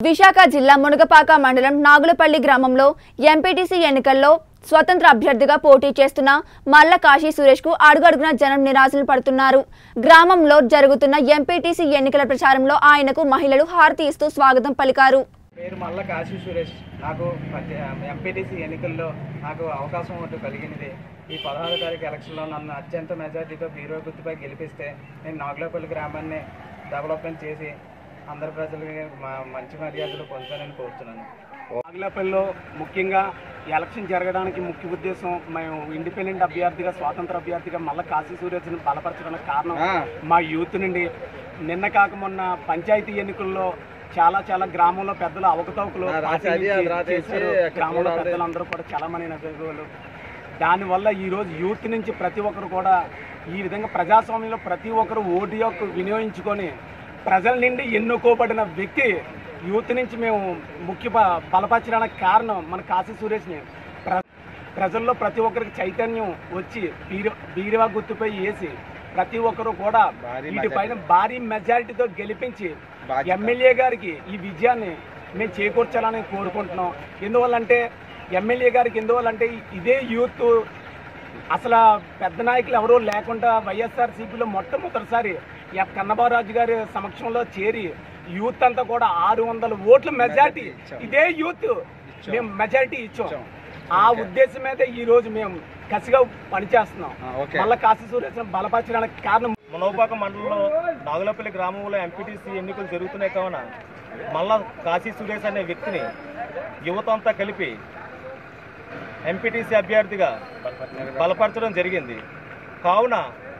విశాఖ జిల్లా మునగపాక మండలం నాగులపల్లి గ్రామంలో ఎంపీటీసీ ఎన్నికల్లో స్వతంత్ర అభ్యర్థిగా పోటీ చేస్తున్న మల్ల కాశీ సురేష్ కు అడుగడుగున జనం నిరాశలు పడుతున్నారు గ్రామంలో జరుగుతున్న ఎంపీటీసీ ఎన్నికల ప్రచారంలో ఆయనకు మహిళలు హారతి ఇస్తూ స్వాగతం పలికారు పేరు మల్ల కాశీ సురేష్ నాకు ఎంపీటీసీ ఎన్నికల్లో నాకు అవకాశం ఒకటి కలిగినది ఈ పదహారు తారీఖు ఎలక్షన్లో నన్ను అత్యంత మెజార్టీతో బీరో గుర్తుపై గెలిపిస్తే నేను నాగులపల్లి గ్రామాన్ని డెవలప్మెంట్ చేసి అందరి ప్రజలకి మా- మంచి మర్యాదలు పొందుతానని కోరుతున్నాను నాగులపల్లిలో ముఖ్యంగా ఎలక్షన్ జరగడానికి ముఖ్య ఉద్దేశం మేము ఇండిపెండెంట్ అభ్యర్థిగా స్వాతంత్ర అభ్యర్థిగా మళ్ళీ కాశీ సూర్యని బలపరచడానికి కారణం మా యూత్ నుండి నిన్న కాక మొన్న పంచాయతీ ఎన్నికల్లో చాలా చాలా గ్రామంలో పెద్దలు అవకతవకలు పాటించి చేశారు. గ్రామంలో పెద్దలందరూ కూడా చాలా మంది నగరు దానివల్ల ఈరోజు యూత్ నుంచి ప్రతి ఒక్కరు కూడా ఈ విధంగా ప్రజాస్వామ్యంలో ప్రతి ఒక్కరు ఓటు యొక్క వినియోగించుకొని ప్రజల నుండి ఎన్నుకోబడిన వ్యక్తి యూత్ నుంచి మేము ముఖ్య బ- బలపరచడానికి కారణం మన కాశీ సురేష్ని ప్ర ప్రజల్లో ప్రతి ఒక్కరికి చైతన్యం వచ్చి బీర బీరువా గుర్తుపై వేసి ప్రతి ఒక్కరు కూడా వీటిపైన భారీ మెజారిటీతో గెలిపించి ఎమ్మెల్యే గారికి ఈ విజయాన్ని మేము చేకూర్చాలని కోరుకుంటున్నాం ఎందువల్లంటే ఎమ్మెల్యే గారికి ఎందువల్లంటే ఇదే యూత్ అసలు పెద్ద నాయకులు ఎవరూ లేకుండా వైఎస్ఆర్సీపీలో మొట్టమొదటిసారి ఎఫ్ కన్నబారాజు గారి సమక్షంలో చేరి యూత్ అంతా కూడా ఆరు వందల ఓట్ల మెజారిటీ ఇదే యూత్ మేము మెజారిటీ ఇచ్చాం ఆ ఉద్దేశం మీద ఈ రోజు మేము కసిగా పనిచేస్తున్నాం మళ్ళీ కాశీ సురేష్ బలపరచడానికి కారణం మునవపాక మండలంలో నాగులపల్లి గ్రామంలో ఎంపీటీసీ ఎన్నికలు జరుగుతున్నాయి కావున మళ్ళా కాశీ సురేష్ అనే వ్యక్తిని యువత అంతా కలిపి ఎంపీటీసీ అభ్యర్థిగా బలపరచడం జరిగింది కావున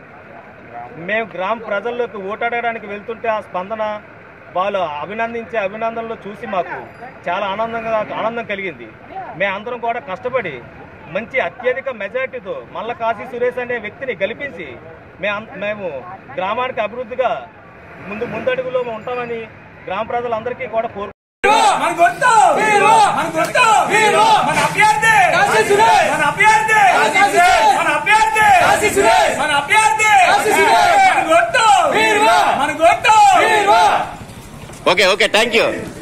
మేము గ్రామ ప్రజల్లోకి ఓటాడడానికి వెళ్తుంటే ఆ స్పందన వాళ్ళు అభినందించే అభినందనలు చూసి మాకు చాలా ఆనందంగా ఆనందం కలిగింది మేమందరం కూడా కష్టపడి మంచి అత్యధిక మెజార్టీతో మల్ల కాశీ సురేష్ అనే వ్యక్తిని గెలిపించి మే మేము గ్రామానికి అభివృద్ధిగా ముందు ముందడుగులో ఉంటామని గ్రామ ప్రజలందరికీ కూడా కోరు మన గుర్తు మన గుర్తు మన అభ్యర్థి మన అభ్యర్థి మన అభ్యర్థి మన అభ్యర్థి మన గుర్తు మన గుర్తు ఓకే ఓకే థ్యాంక్ యూ